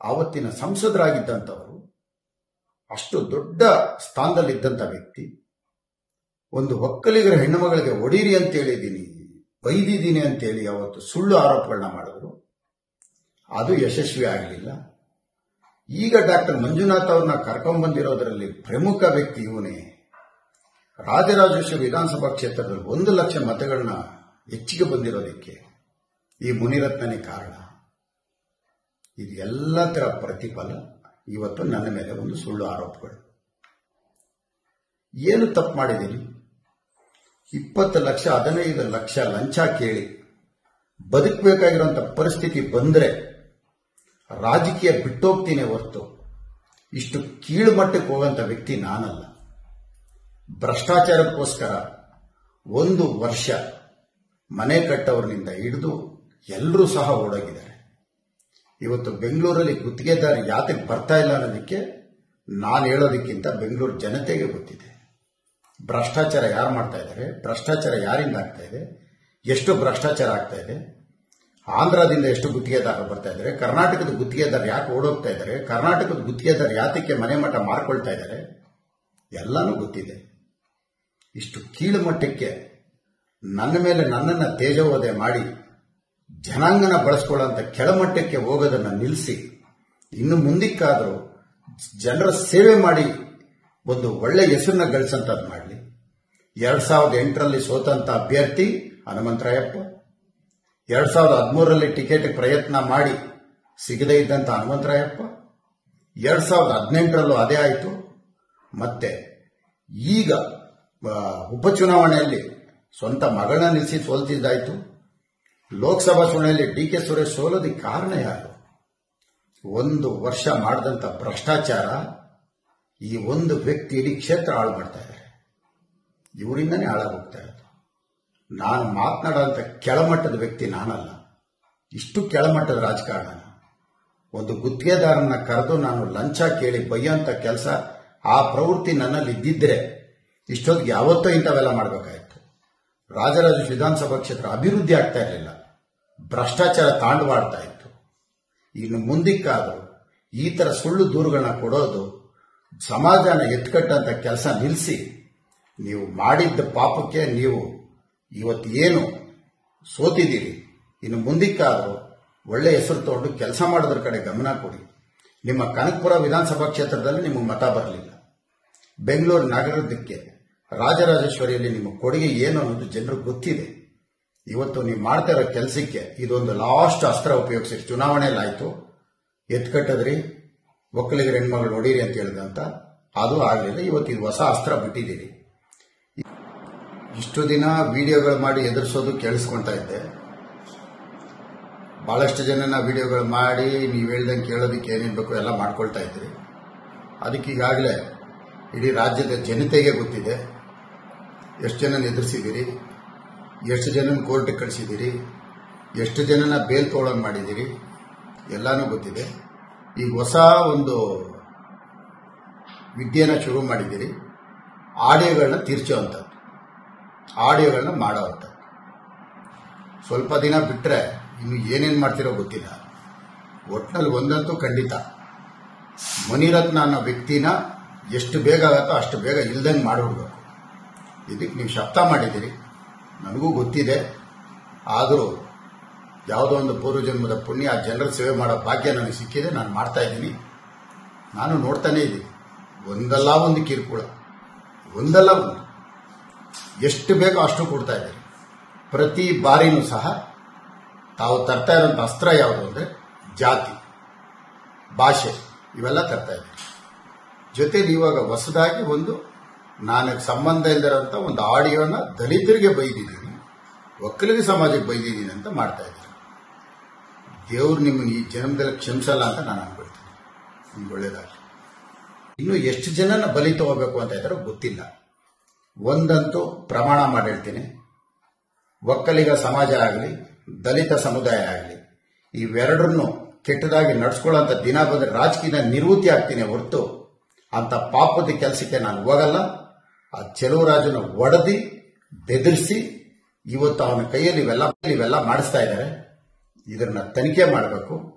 ಆವತ್ತಿನ ಸಂಸದರಾಗಿದ್ದಂಥವರು ಅಷ್ಟು ದೊಡ್ಡ ಸ್ಥಾನದಲ್ಲಿದ್ದಂಥ ವ್ಯಕ್ತಿ ಒಂದು ಒಕ್ಕಲಿಗರ ಹೆಣ್ಣುಮಗಳಿಗೆ ಒಡೀರಿ ಅಂತ ಹೇಳಿದ್ದೀನಿ ಬೈದಿದ್ದೀನಿ ಅಂತೇಳಿ ಅವತ್ತು ಸುಳ್ಳು ಆರೋಪಗಳನ್ನ ಮಾಡಿದ್ರು ಅದು ಯಶಸ್ವಿ ಆಗಲಿಲ್ಲ ಈಗ ಡಾಕ್ಟರ್ ಮಂಜುನಾಥ್ ಅವ್ರನ್ನ ಕರ್ಕೊಂಡ್ಬಂದಿರೋದರಲ್ಲಿ ಪ್ರಮುಖ ವ್ಯಕ್ತಿ ಇವನೇ ರಾಜರಾಜೇಶ್ವರಿ ವಿಧಾನಸಭಾ ಕ್ಷೇತ್ರದಲ್ಲಿ ಒಂದು ಲಕ್ಷ ಮತಗಳನ್ನ ಹೆಚ್ಚಿಗೆ ಬಂದಿರೋದಕ್ಕೆ ಈ ಮುನಿರತ್ನನೇ ಕಾರಣ ಇದು ಎಲ್ಲದರ ಪ್ರತಿಫಲ ಇವತ್ತು ನನ್ನ ಮೇಲೆ ಒಂದು ಸುಳ್ಳು ಆರೋಪಗಳು ಏನು ತಪ್ಪು ಮಾಡಿದ್ದೀನಿ ಇಪ್ಪತ್ತು ಲಕ್ಷ ಹದಿನೈದು ಲಕ್ಷ ಲಂಚ ಕೇಳಿ ಬದುಕಬೇಕಾಗಿರುವಂತ ಪರಿಸ್ಥಿತಿ ಬಂದ್ರೆ ರಾಜಕೀಯ ಬಿಟ್ಟೋಗ್ತೀನಿ ಹೊರತು ಇಷ್ಟು ಕೀಳು ಮಟ್ಟಕ್ಕೆ ಹೋಗಂತ ವ್ಯಕ್ತಿ ನಾನಲ್ಲ ಭ್ರಷ್ಟಾಚಾರಕ್ಕೋಸ್ಕರ ಒಂದು ವರ್ಷ ಮನೆ ಕಟ್ಟವರಿನಿಂದ ಹಿಡಿದು ಎಲ್ಲರೂ ಸಹ ಓಡೋಗಿದ್ದಾರೆ ಇವತ್ತು ಬೆಂಗಳೂರಲ್ಲಿ ಗುತ್ತಿಗೆದಾರ ಯಾತಕ್ಕೆ ಬರ್ತಾ ಇಲ್ಲ ಅನ್ನೋದಕ್ಕೆ ನಾನು ಹೇಳೋದಕ್ಕಿಂತ ಬೆಂಗಳೂರು ಜನತೆಗೆ ಗೊತ್ತಿದೆ ಭ್ರಷ್ಟಾಚಾರ ಯಾರು ಮಾಡ್ತಾ ಇದ್ದಾರೆ ಭ್ರಷ್ಟಾಚಾರ ಯಾರಿಂದ ಆಗ್ತಾ ಇದೆ ಎಷ್ಟು ಭ್ರಷ್ಟಾಚಾರ ಆಗ್ತಾ ಇದೆ ಆಂಧ್ರದಿಂದ ಎಷ್ಟು ಗುತ್ತಿಗೆದಾರರು ಬರ್ತಾ ಇದ್ದಾರೆ ಕರ್ನಾಟಕದ ಗುತ್ತಿಗೆದಾರ ಯಾಕೆ ಓಡೋಗ್ತಾ ಇದ್ದಾರೆ ಕರ್ನಾಟಕದ ಗುತ್ತಿಗೆದಾರ ಯಾತಕ್ಕೆ ಮನೆ ಮಠ ಮಾರ್ಕೊಳ್ತಾ ಇದ್ದಾರೆ ಎಲ್ಲನೂ ಗೊತ್ತಿದೆ ಇಷ್ಟು ಕೀಳು ಮಟ್ಟಕ್ಕೆ ನನ್ನ ಮೇಲೆ ನನ್ನನ್ನು ತೇಜೋವಧೆ ಮಾಡಿ ಜನಾಂಗನ ಬಳಸ್ಕೊಳ್ಳೋಂಥ ಕೆಳಮಟ್ಟಕ್ಕೆ ಹೋಗೋದನ್ನು ನಿಲ್ಲಿಸಿ ಇನ್ನು ಮುಂದಕ್ಕಾದರೂ ಜನರ ಸೇವೆ ಮಾಡಿ ಒಂದು ಒಳ್ಳೆ ಹೆಸರನ್ನ ಗಳಿಸಂತದ್ದು ಮಾಡಲಿ ಎರಡ್ ಸಾವಿರದ ಎಂಟರಲ್ಲಿ ಸೋತಂತ ಅಭ್ಯರ್ಥಿ ಹನುಮಂತರಾಯಪ್ಪ ಎರಡ್ ಸಾವಿರದ ಹದಿಮೂರರಲ್ಲಿ ಟಿಕೆಟ್ ಪ್ರಯತ್ನ ಮಾಡಿ ಸಿಗದೇ ಇದ್ದಂತ ಹನುಮಂತರಾಯಪ್ಪ ಎರಡ್ ಸಾವಿರದ ಹದಿನೆಂಟರಲ್ಲೂ ಅದೇ ಆಯಿತು ಮತ್ತೆ ಈಗ ಆ, ಉಪಚುನಾವಣೆಯಲ್ಲಿ ಸ್ವಂತ ಮಗಳನ್ನ ನಿಲ್ಲಿಸಿ ಸೋಲ್ತಿದ್ದಾಯ್ತು ಲೋಕಸಭಾ ಚುನಾವಣೆಯಲ್ಲಿ ಡಿ ಕೆ ಸುರೇಶ್ ಸೋಲೋದಕ್ಕೆ ಕಾರಣ ಯಾರು ಒಂದು ವರ್ಷ ಮಾಡಿದಂತ ಭ್ರಷ್ಟಾಚಾರ ಈ ಒಂದು ವ್ಯಕ್ತಿ ಇಡೀ ಕ್ಷೇತ್ರ ಹಾಳು ಮಾಡ್ತಾ ಇದ್ದಾರೆ ಇವರಿಂದನೇ ಹಾಳಾಗೋಗ್ತಾ ಇರೋದು ನಾನು ಮಾತನಾಡೋಂಥ ಕೆಳಮಟ್ಟದ ವ್ಯಕ್ತಿ ನಾನಲ್ಲ ಇಷ್ಟು ಕೆಳಮಟ್ಟದ ರಾಜಕಾರಣ ಒಂದು ಗುತ್ತಿಗೆದಾರನ್ನ ಕರೆದು ನಾನು ಲಂಚ ಕೇಳಿ ಬೈಯೋಂಥ ಕೆಲಸ ಆ ಪ್ರವೃತ್ತಿ ನನ್ನಲ್ಲಿ ಇದ್ದಿದ್ರೆ ಇಷ್ಟೊತ್ತಿಗೆ ಯಾವತ್ತೋ ಇಂಥವೆಲ್ಲ ಮಾಡಬೇಕಾಯಿತು ರಾಜರಾಜ ವಿಧಾನಸಭಾ ಕ್ಷೇತ್ರ ಅಭಿವೃದ್ಧಿ ಆಗ್ತಾ ಇರಲಿಲ್ಲ ಭ್ರಷ್ಟಾಚಾರ ತಾಂಡವಾಡ್ತಾ ಇತ್ತು ಇನ್ನು ಮುಂದಕ್ಕಾದರೂ ಈ ತರ ಸುಳ್ಳು ದೂರುಗಳನ್ನ ಕೊಡೋದು ಸಮಾಜನ ಎತ್ಕಟ್ಟಂತ ಕೆಲಸ ನಿಲ್ಲಿಸಿ ನೀವು ಮಾಡಿದ್ದ ಪಾಪಕ್ಕೆ ನೀವು ಇವತ್ತು ಏನು ಸೋತಿದ್ದೀರಿ ಇನ್ನು ಮುಂದಕ್ಕಾದರೂ ಒಳ್ಳೆ ಹೆಸರು ತಗೊಂಡು ಕೆಲಸ ಮಾಡೋದ್ರ ಕಡೆ ಗಮನ ಕೊಡಿ ನಿಮ್ಮ ಕನಕಪುರ ವಿಧಾನಸಭಾ ಕ್ಷೇತ್ರದಲ್ಲಿ ನಿಮಗೆ ಮತ ಬರಲಿಲ್ಲ ಬೆಂಗಳೂರು ನಗರದಕ್ಕೆ ರಾಜರಾಜೇಶ್ವರಿಯಲ್ಲಿ ನಿಮ್ಮ ಕೊಡುಗೆ ಏನು ಅನ್ನೋದು ಜನರಿಗೆ ಗೊತ್ತಿದೆ ಇವತ್ತು ನೀವು ಮಾಡ್ತಾ ಇರೋ ಕೆಲಸಕ್ಕೆ ಇದೊಂದು ಲಾಸ್ಟ್ ಅಸ್ತ್ರ ಉಪಯೋಗಿಸಿ ಚುನಾವಣೆಯಲ್ಲಿ ಆಯ್ತು ಎತ್ಕಟ್ಟದ್ರಿ ಒಕ್ಕಲಿಗರ ಹೆಣ್ಮಗಳು ಹೊಡೀರಿ ಅಂತ ಹೇಳಿದಂತ ಅದು ಆಗಲಿಲ್ಲ ಇವತ್ತು ಇದು ಹೊಸ ಅಸ್ತ್ರ ಬಿಟ್ಟಿದ್ದೀರಿ ಇಷ್ಟು ದಿನ ವಿಡಿಯೋಗಳು ಮಾಡಿ ಎದುರಿಸೋದು ಕೇಳಿಸ್ಕೊಂತಾ ಇದ್ದೆ ಬಹಳಷ್ಟು ಜನನ ವಿಡಿಯೋಗಳು ಮಾಡಿ ನೀವು ಹೇಳ್ದಂಗೆ ಕೇಳೋದಕ್ಕೆ ಏನೇನು ಬೇಕೋ ಎಲ್ಲ ಮಾಡ್ಕೊಳ್ತಾ ಇದ್ರಿ ಅದಕ್ಕೆ ಈಗಾಗಲೇ ಇಡೀ ರಾಜ್ಯದ ಜನತೆಗೆ ಗೊತ್ತಿದೆ ಎಷ್ಟು ಜನನ ಎದುರಿಸಿದ್ದೀರಿ ಎಷ್ಟು ಜನನ ಕೋರ್ಟ್ಗೆ ಕಳಿಸಿದ್ದೀರಿ ಎಷ್ಟು ಜನನ ಬೇಲ್ ತೊಗೊಳಂಗ್ ಮಾಡಿದ್ದೀರಿ ಎಲ್ಲಾನು ಗೊತ್ತಿದೆ ಈಗ ಹೊಸ ಒಂದು ವಿದ್ಯೆನ ಶುರು ಮಾಡಿದ್ದೀರಿ ಆಡಿಯೋಗಳನ್ನ ತೀರ್ಚೋವಂಥದ್ದು ಆಡಿಯೋಗಳನ್ನ ಮಾಡೋವಂಥದ್ದು ಸ್ವಲ್ಪ ದಿನ ಬಿಟ್ಟರೆ ಇನ್ನು ಏನೇನು ಮಾಡ್ತಿರೋ ಗೊತ್ತಿಲ್ಲ ಒಟ್ನಲ್ಲಿ ಒಂದಂತೂ ಖಂಡಿತ ಮುನಿರತ್ನ ಅನ್ನೋ ವ್ಯಕ್ತಿನ ಎಷ್ಟು ಬೇಗ ಆಗತ್ತೋ ಅಷ್ಟು ಬೇಗ ಇಲ್ದಂಗೆ ಮಾಡಿಬಿಡ್ಬೇಕು ಇದಕ್ಕೆ ನೀವು ಶಬ್ದ ಮಾಡಿದ್ದೀರಿ ನನಗೂ ಗೊತ್ತಿದೆ ಆದರೂ ಯಾವುದೋ ಒಂದು ಪೂರ್ವಜನ್ಮದ ಪುಣ್ಯ ಆ ಜನರ ಸೇವೆ ಮಾಡೋ ಭಾಗ್ಯ ನನಗೆ ಸಿಕ್ಕಿದೆ ನಾನು ಮಾಡ್ತಾ ಇದ್ದೀನಿ ನಾನು ನೋಡ್ತಾನೇ ಇದ್ದೀನಿ ಒಂದಲ್ಲ ಒಂದು ಕಿರುಕುಳ ಒಂದಲ್ಲ ಒಂದು ಎಷ್ಟು ಬೇಕೋ ಅಷ್ಟು ಕೊಡ್ತಾ ಇದ್ದೀರಿ ಪ್ರತಿ ಬಾರಿನೂ ಸಹ ತಾವು ತರ್ತಾ ಇರೋಂಥ ಅಸ್ತ್ರ ಯಾವುದು ಅಂದರೆ ಜಾತಿ ಭಾಷೆ ಇವೆಲ್ಲ ತರ್ತಾ ಇದ್ದೀರಿ ಜೊತೆಲಿ ಇವಾಗ ಹೊಸದಾಗಿ ಒಂದು ನನಗೆ ಸಂಬಂಧ ಇಲ್ಲದಿರೋಂಥ ಒಂದು ಆಡಿಯೋನ ದಲಿತರಿಗೆ ಬೈದಿದ್ದೀನಿ ಒಕ್ಕಲಿಗ ಸಮಾಜಕ್ಕೆ ಬೈದಿದ್ದೀನಿ ಅಂತ ಮಾಡ್ತಾ ಇದ್ದೀನಿ ದೇವ್ರು ನಿಮ್ಮನ್ನು ಈ ಜನ್ಮದಲ್ಲಿ ಕ್ಷಮಿಸಲ್ಲ ಅಂತ ನಾನು ಅನ್ಕೊಳ್ತೀನಿ ನಿಮ್ಗೆ ಒಳ್ಳೇದಾಗಲಿ ಇನ್ನು ಎಷ್ಟು ಜನನ ಬಲಿ ತಗೋಬೇಕು ಅಂತ ಇದ್ದಾರೋ ಗೊತ್ತಿಲ್ಲ ಒಂದಂತೂ ಪ್ರಮಾಣ ಮಾಡಿ ಹೇಳ್ತೀನಿ ಒಕ್ಕಲಿಗ ಸಮಾಜ ಆಗಲಿ ದಲಿತ ಸಮುದಾಯ ಆಗಲಿ ಇವೆರಡರನ್ನು ಕೆಟ್ಟದಾಗಿ ನಡ್ಸ್ಕೊಳ್ಳೋಂಥ ದಿನ ಬಂದ್ರೆ ರಾಜಕೀಯ ನಿವೃತ್ತಿ ಆಗ್ತೀನಿ ಹೊರತು ಅಂತ ಪಾಪದ ಕೆಲಸಕ್ಕೆ ನಾನು ಹೋಗಲ್ಲ ಆ ಚೆಲುವರಾಜನ ಒಡೆದಿ ಬೆದರಿಸಿ ಇವತ್ತು ಅವನ ಕೈಯಲ್ಲಿ ಇವೆಲ್ಲ ಇವೆಲ್ಲ ಮಾಡಿಸ್ತಾ ಇದ್ದಾರೆ ಇದನ್ನ ತನಿಖೆ ಮಾಡಬೇಕು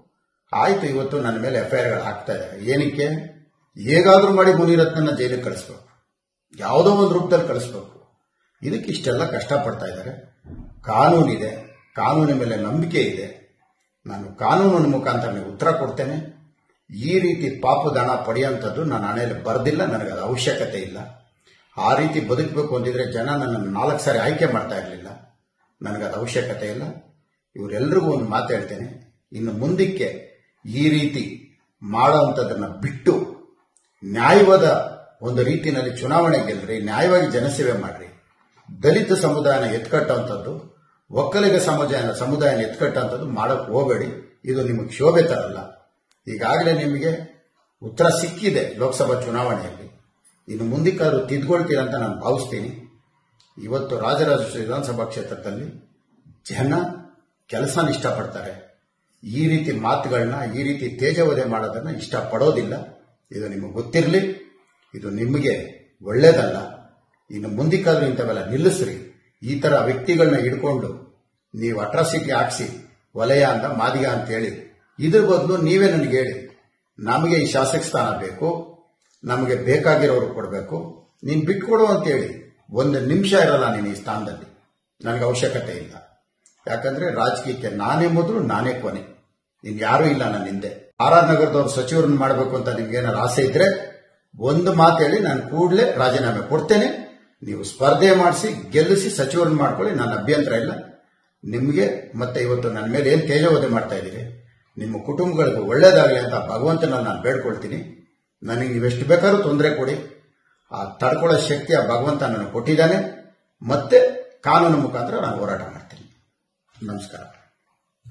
ಆಯ್ತು ಇವತ್ತು ನನ್ನ ಮೇಲೆ ಎಫ್ ಐ ಆರ್ಗಳು ಹಾಕ್ತಾ ಇದ್ದಾರೆ ಏನಕ್ಕೆ ಹೇಗಾದ್ರೂ ಮಾಡಿ ಮುನಿರತ್ನನ್ನ ಜೈಲಿಗೆ ಕಳಿಸ್ಬೇಕು ಯಾವುದೋ ಒಂದು ರೂಪದಲ್ಲಿ ಕಳಿಸ್ಬೇಕು ಇದಕ್ಕೆ ಇಷ್ಟೆಲ್ಲ ಕಷ್ಟಪಡ್ತಾ ಇದ್ದಾರೆ ಕಾನೂನಿದೆ ಕಾನೂನಿನ ಮೇಲೆ ನಂಬಿಕೆ ಇದೆ ನಾನು ಕಾನೂನಿನ ಮುಖಾಂತರ ಉತ್ತರ ಕೊಡ್ತೇನೆ ಈ ರೀತಿ ಪಾಪದಾನ ಪಡೆಯುವಂಥದ್ದು ನಾನು ಹಣೆಯಲ್ಲಿ ಬರೆದಿಲ್ಲ ನನಗೆ ಅದು ಅವಶ್ಯಕತೆ ಇಲ್ಲ ಆ ರೀತಿ ಬದುಕಬೇಕು ಅಂದಿದ್ರೆ ಜನ ನನ್ನನ್ನು ನಾಲ್ಕು ಸಾರಿ ಆಯ್ಕೆ ಮಾಡ್ತಾ ಇರಲಿಲ್ಲ ನನಗದು ಅವಶ್ಯಕತೆ ಇಲ್ಲ ಇವರೆಲ್ರಿಗೂ ಒಂದು ಮಾತು ಹೇಳ್ತೇನೆ ಇನ್ನು ಮುಂದಕ್ಕೆ ಈ ರೀತಿ ಮಾಡೋವಂಥದ್ದನ್ನ ಬಿಟ್ಟು ನ್ಯಾಯವಾದ ಒಂದು ರೀತಿಯಲ್ಲಿ ಚುನಾವಣೆ ಗೆಲ್ರಿ ನ್ಯಾಯವಾಗಿ ಜನಸೇವೆ ಮಾಡ್ರಿ ದಲಿತ ಸಮುದಾಯನ ಎತ್ಕಟ್ಟುವಂಥದ್ದು ಒಕ್ಕಲಿಗ ಸಮಾಜ ಸಮುದಾಯನ ಎತ್ಕಟ್ಟುವಂಥದ್ದು ಮಾಡಕ್ ಹೋಗಬೇಡಿ ಇದು ನಿಮಗೆ ಶೋಭೆ ತರಲ್ಲ ಈಗಾಗಲೇ ನಿಮಗೆ ಉತ್ತರ ಸಿಕ್ಕಿದೆ ಲೋಕಸಭಾ ಚುನಾವಣೆಯಲ್ಲಿ ಇನ್ನು ಮುಂದಕ್ಕಾದ್ರೂ ತಿದ್ಕೊಳ್ತೀರ ಅಂತ ನಾನು ಭಾವಿಸ್ತೀನಿ ಇವತ್ತು ರಾಜರಾಜೇಶ್ವರಿ ವಿಧಾನಸಭಾ ಕ್ಷೇತ್ರದಲ್ಲಿ ಜನ ಕೆಲಸನ ಇಷ್ಟಪಡ್ತಾರೆ ಈ ರೀತಿ ಮಾತುಗಳನ್ನ ಈ ರೀತಿ ತೇಜವಧೆ ಮಾಡೋದನ್ನ ಇಷ್ಟಪಡೋದಿಲ್ಲ ಇದು ನಿಮಗೆ ಗೊತ್ತಿರಲಿ ಇದು ನಿಮಗೆ ಒಳ್ಳೇದಲ್ಲ ಇನ್ನು ಮುಂದಕ್ಕಾದ್ರೂ ಇಂಥವೆಲ್ಲ ನಿಲ್ಲಿಸ್ರಿ ಈ ತರ ವ್ಯಕ್ತಿಗಳನ್ನ ಹಿಡ್ಕೊಂಡು ನೀವು ಅಟ್ರಾಸಿಟಿ ಹಾಕ್ಸಿ ವಲಯ ಅಂತ ಮಾದಿಗ ಅಂತ ಹೇಳಿ ಇದ್ರ ಬದಲು ನೀವೇ ನನಗೆ ಹೇಳಿ ನಮಗೆ ಈ ಶಾಸಕ ಸ್ಥಾನ ಬೇಕು ನಮಗೆ ಬೇಕಾಗಿರೋರು ಕೊಡಬೇಕು ನೀನು ಬಿಟ್ಕೊಡು ಅಂತ ಹೇಳಿ ಒಂದು ನಿಮಿಷ ಇರಲ್ಲ ನೀನು ಈ ಸ್ಥಾನದಲ್ಲಿ ನನಗೆ ಅವಶ್ಯಕತೆ ಇಲ್ಲ ಯಾಕಂದ್ರೆ ರಾಜಕೀಯಕ್ಕೆ ನಾನೇ ಮೊದಲು ನಾನೇ ಕೊನೆ ಇನ್ ಯಾರೂ ಇಲ್ಲ ನನ್ನ ಹಿಂದೆ ಆರ್ ಆರ್ ನಗರದವ್ರು ಸಚಿವರನ್ನ ಮಾಡಬೇಕು ಅಂತ ನಿಮ್ಗೆ ಏನಾದ್ರು ಆಸೆ ಇದ್ರೆ ಒಂದು ಮಾತು ಹೇಳಿ ನಾನು ಕೂಡಲೇ ರಾಜೀನಾಮೆ ಕೊಡ್ತೇನೆ ನೀವು ಸ್ಪರ್ಧೆ ಮಾಡಿಸಿ ಗೆಲ್ಲಿಸಿ ಸಚಿವರನ್ನ ಮಾಡ್ಕೊಳ್ಳಿ ನನ್ನ ಅಭ್ಯಂತರ ಇಲ್ಲ ನಿಮಗೆ ಮತ್ತೆ ಇವತ್ತು ನನ್ನ ಮೇಲೆ ಏನ್ ತೇಜವಧೆ ಮಾಡ್ತಾ ಇದ್ದೀರಿ ನಿಮ್ಮ ಕುಟುಂಬಗಳಿಗೆ ಒಳ್ಳೇದಾಗಲಿ ಅಂತ ಭಗವಂತನ ನಾನು ಬೇಡ್ಕೊಳ್ತೀನಿ ನನಗೆ ನೀವೆಷ್ಟು ಬೇಕಾದ್ರೂ ತೊಂದರೆ ಕೊಡಿ ಆ ತಡ್ಕೊಳ್ಳೋ ಶಕ್ತಿ ಆ ಭಗವಂತ ನನಗೆ ಕೊಟ್ಟಿದ್ದಾನೆ ಮತ್ತೆ ಕಾನೂನು ಮುಖಾಂತರ ನಾನು ಹೋರಾಟ ಮಾಡ್ತೀನಿ ನಮಸ್ಕಾರ